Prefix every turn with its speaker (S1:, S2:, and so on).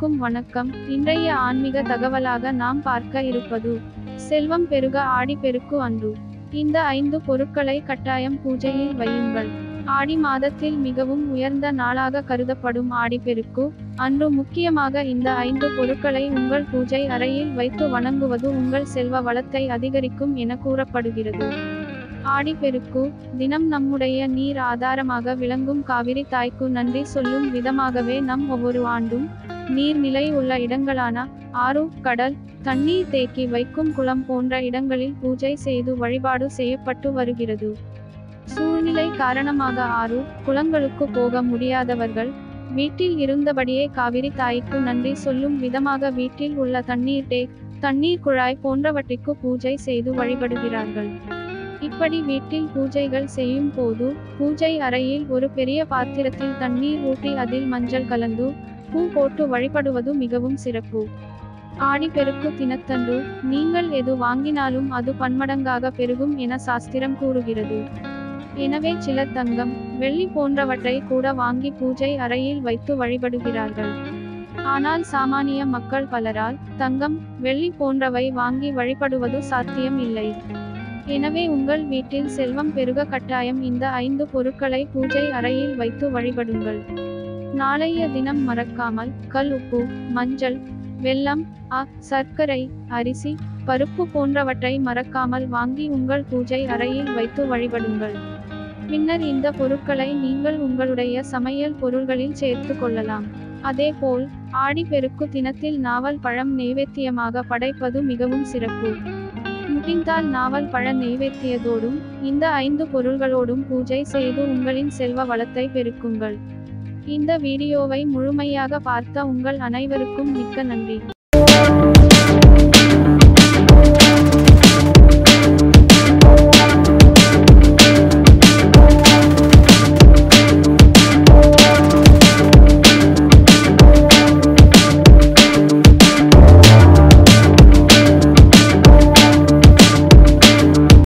S1: அனைவருக்கும் வணக்கம் இன்றைய ஆன்மீக தகவலாக நாம் பார்க்க இருப்பது செல்வம் பெருக ஆடி பெருக்கு அன்று இந்த ஐந்து பொருட்களை கட்டாயம் பூஜையில் வையுங்கள் ஆடி மாதத்தில் மிகவும் உயர்ந்த நாளாக கருதப்படும் ஆடிப்பெருக்கு அன்று முக்கியமாக இந்த ஐந்து பொருட்களை உங்கள் பூஜை அறையில் வைத்து வணங்குவது உங்கள் செல்வ வளத்தை அதிகரிக்கும் என கூறப்படுகிறது ஆடிப்பெருக்கு தினம் நம்முடைய நீர் ஆதாரமாக விளங்கும் காவிரி தாய்க்கு நன்றி சொல்லும் விதமாகவே நம் ஒவ்வொரு ஆண்டும் நீர்நிலை உள்ள இடங்களான ஆறு கடல் தண்ணீர் தேக்கி வைக்கும் குளம் போன்ற இடங்களில் பூஜை செய்து வழிபாடு செய்யப்பட்டு வருகிறது சூழ்நிலை காரணமாக ஆறு குளங்களுக்கு போக முடியாதவர்கள் வீட்டில் இருந்தபடியே காவிரி தாய்க்கு நன்றி சொல்லும் விதமாக வீட்டில் உள்ள தண்ணீர் டேக் தண்ணீர் குழாய் போன்றவற்றிற்கு பூஜை செய்து வழிபடுகிறார்கள் இப்படி வீட்டில் பூஜைகள் செய்யும் போது பூஜை அறையில் ஒரு பெரிய பாத்திரத்தில் தண்ணீர் ஊற்றி அதில் மஞ்சள் கலந்து பூ போட்டு வழிபடுவது மிகவும் சிறப்பு ஆடிப்பெருக்கு தினத்தன்று நீங்கள் எது வாங்கினாலும் அது பன்மடங்காக பெருகும் என சாஸ்திரம் கூறுகிறது எனவே சிலர் தங்கம் வெள்ளி போன்றவற்றை கூட வாங்கி பூஜை அறையில் வைத்து வழிபடுகிறார்கள் ஆனால் சாமானிய மக்கள் பலரால் தங்கம் வெள்ளி போன்றவை வாங்கி வழிபடுவது சாத்தியம் இல்லை எனவே உங்கள் வீட்டில் செல்வம் பெருக கட்டாயம் இந்த ஐந்து பொருட்களை பூஜை அறையில் வைத்து வழிபடுங்கள் நாளைய தினம் மறக்காமல் கல் உப்பு மஞ்சள் வெல்லம் அ சர்க்கரை அரிசி பருப்பு போன்றவற்றை மறக்காமல் வாங்கி உங்கள் பூஜை அறையில் வைத்து வழிபடுங்கள் பின்னர் இந்த பொருட்களை நீங்கள் உங்களுடைய சமையல் பொருள்களில் சேர்த்து கொள்ளலாம் அதேபோல் ஆடிப்பெருக்கு தினத்தில் நாவல் பழம் நெய்வேத்தியமாக படைப்பது மிகவும் சிறப்பு முடிந்தால் நாவல் பழ நெய்வேத்தியதோடும் இந்த ஐந்து பொருள்களோடும் பூஜை செய்து உங்களின் செல்வ வளத்தை பெருக்குங்கள் இந்த வீடியோவை முழுமையாக பார்த்த உங்கள் அனைவருக்கும் மிக்க நன்றி